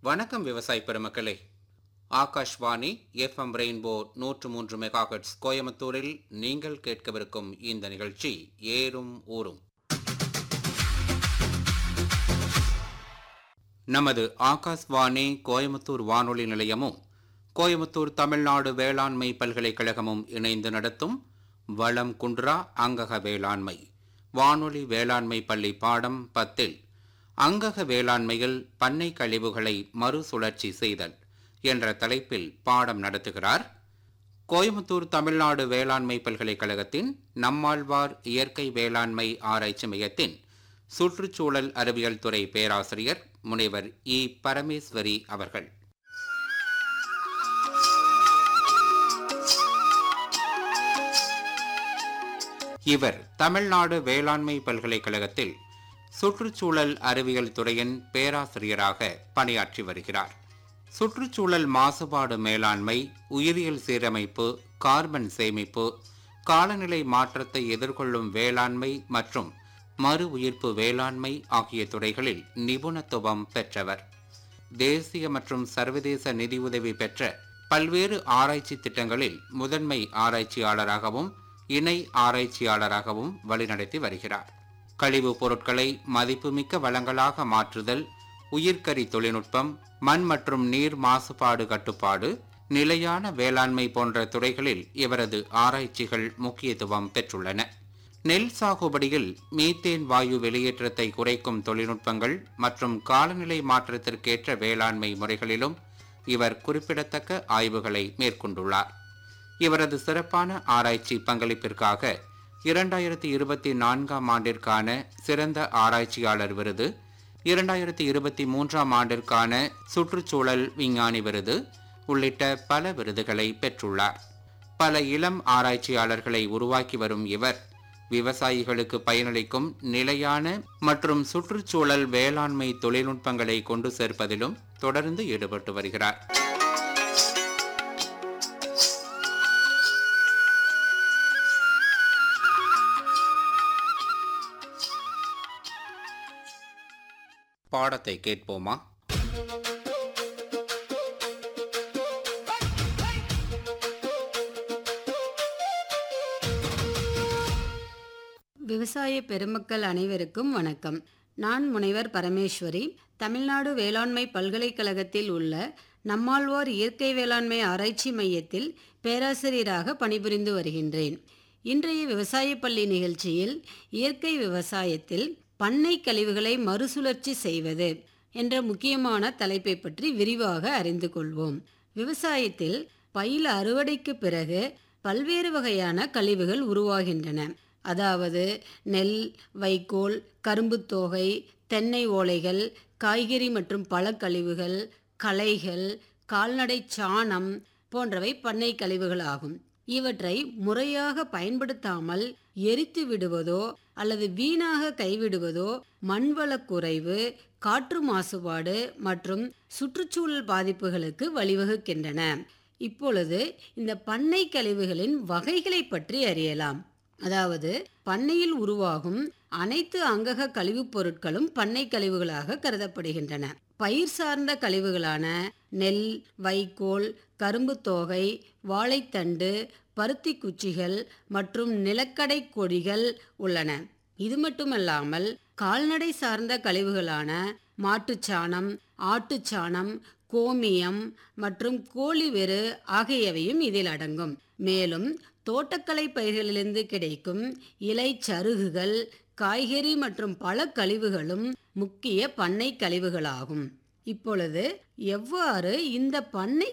வணக்கம் விவசாய பெருமக்களே ஆகாஷ்வாணி எஃப்எம் ரெயின்போ நூற்று மூன்று மெகாஹெட்ஸ் கோயம்புத்தூரில் நீங்கள் கேட்கவிருக்கும் இந்த நிகழ்ச்சி ஏறும் ஊரும் நமது ஆகாஷ்வாணி கோயம்புத்தூர் வானொலி நிலையமும் கோயம்புத்தூர் தமிழ்நாடு வேளாண்மை பல்கலைக்கழகமும் இணைந்து நடத்தும் வளம் குன்றா அங்கக வேளாண்மை வானொலி வேளாண்மை பள்ளி பாடம் பத்தில் அங்கக வேளாண்மையில் பண்ணை கழிவுகளை மறுசுழற்சி செய்தல் என்ற தலைப்பில் பாடம் நடத்துகிறார் கோயம்புத்தூர் தமிழ்நாடு வேளாண்மை பல்கலைக்கழகத்தின் நம்மாழ்வார் இயற்கை வேளாண்மை ஆராய்ச்சி மையத்தின் சுற்றுச்சூழல் அறிவியல் துறை பேராசிரியர் முனைவர் இ பரமேஸ்வரி அவர்கள் இவர் தமிழ்நாடு வேளாண்மை பல்கலைக்கழகத்தில் சுற்றுச்சூழல் அறிவியல் துறையின் பேராசிரியராக பணியாற்றி வருகிறார் சுற்றுச்சூழல் மாசுபாடு மேலாண்மை உயிரியல் சீரமைப்பு கார்பன் சேமிப்பு காலநிலை மாற்றத்தை எதிர்கொள்ளும் வேளாண்மை மற்றும் மறு உயிர்ப்பு வேளாண்மை ஆகிய துறைகளில் நிபுணத்துவம் பெற்றவர் தேசிய மற்றும் சர்வதேச நிதியுதவி பெற்ற பல்வேறு ஆராய்ச்சி திட்டங்களில் முதன்மை ஆராய்ச்சியாளராகவும் இணை ஆராய்ச்சியாளராகவும் வழிநடத்தி வருகிறார் கழிவுப் பொருட்களை மதிப்புமிக்க வளங்களாக மாற்றுதல் உயிர்க்கரி தொழில்நுட்பம் மண் மற்றும் நீர் மாசுபாடு கட்டுப்பாடு நிலையான வேளாண்மை போன்ற துறைகளில் இவரது ஆராய்ச்சிகள் முக்கியத்துவம் பெற்றுள்ளன நெல் சாகுபடியில் மீத்தேன் வாயு வெளியேற்றத்தை குறைக்கும் தொழில்நுட்பங்கள் மற்றும் காலநிலை மாற்றத்திற்கேற்ற வேளாண்மை முறைகளிலும் இவர் குறிப்பிடத்தக்க ஆய்வுகளை மேற்கொண்டுள்ளார் இவரது சிறப்பான ஆராய்ச்சி பங்களிப்பிற்காக இரண்டாயிரத்தி இருபத்தி நான்காம் ஆண்டிற்கான சிறந்த ஆராய்ச்சியாளர் விருது இரண்டாயிரத்தி இருபத்தி மூன்றாம் ஆண்டிற்கான சுற்றுச்சூழல் விஞ்ஞானி விருது உள்ளிட்ட பல விருதுகளை பெற்றுள்ளார் பல இளம் ஆராய்ச்சியாளர்களை உருவாக்கி வரும் இவர் விவசாயிகளுக்கு பயனளிக்கும் நிலையான மற்றும் சுற்றுச்சூழல் வேளாண்மை தொழில்நுட்பங்களை கொண்டு சேர்ப்பதிலும் தொடர்ந்து ஈடுபட்டு வருகிறார் பாடத்தை கேட்போமா விவசாய பெருமக்கள் அனைவருக்கும் வணக்கம் நான் முனைவர் பரமேஸ்வரி தமிழ்நாடு வேளாண்மை பல்கலைக்கழகத்தில் உள்ள நம்மாழ்வார் இயற்கை வேளாண்மை ஆராய்ச்சி மையத்தில் பேராசிரியராக பணிபுரிந்து வருகின்றேன் இன்றைய விவசாய பள்ளி நிகழ்ச்சியில் இயற்கை விவசாயத்தில் பண்ணை கழிவுகளை மறுசுழற்சி செய்வது என்ற முக்கியமான தலைப்பை பற்றி விரிவாக அறிந்து கொள்வோம் விவசாயத்தில் பயிர் அறுவடைக்கு பிறகு பல்வேறு வகையான கழிவுகள் உருவாகின்றன அதாவது நெல் வைக்கோல் கரும்புத் தோகை தென்னை ஓலைகள் காய்கறி மற்றும் பழக்கழிவுகள் களைகள் கால்நடை சாணம் போன்றவை பண்ணை கழிவுகள் ஆகும் இவற்றை முறையாக பயன்படுத்தாமல் எரித்து விடுவதோ அல்லது வீணாக கைவிடுவதோ மண்வளக் குறைவு காற்று மாசுபாடு மற்றும் சுற்றுச்சூழல் பாதிப்புகளுக்கு வழிவகுக்கின்றன இப்பொழுது இந்த பண்ணை கழிவுகளின் வகைகளை பற்றி அறியலாம் அதாவது பண்ணையில் உருவாகும் அனைத்து அங்கக கழிவுப் பொருட்களும் பண்ணை கழிவுகளாக கருதப்படுகின்றன பயிர் சார்ந்த கழிவுகளான நெல் வைக்கோல் கரும்பு தோகை வாழைத்தண்டு பருத்தி குச்சிகள் மற்றும் நிலக்கடை கொடிகள் உள்ளன இது மட்டுமல்லாமல் கால்நடை சார்ந்த கழிவுகளான மாட்டுச்சாணம் ஆட்டுச்சாணம் கோமியம் மற்றும் கோழிவெரு ஆகியவையும் இதில் அடங்கும் மேலும் தோட்டக்கலை பயிர்களிலிருந்து கிடைக்கும் இலை சருகுகள் காய்கறி மற்றும் பல கழிவுகளும் முக்கிய பண்ணை கழிவுகளாகும் இப்பொழுது எவ்வாறு இந்த பண்ணை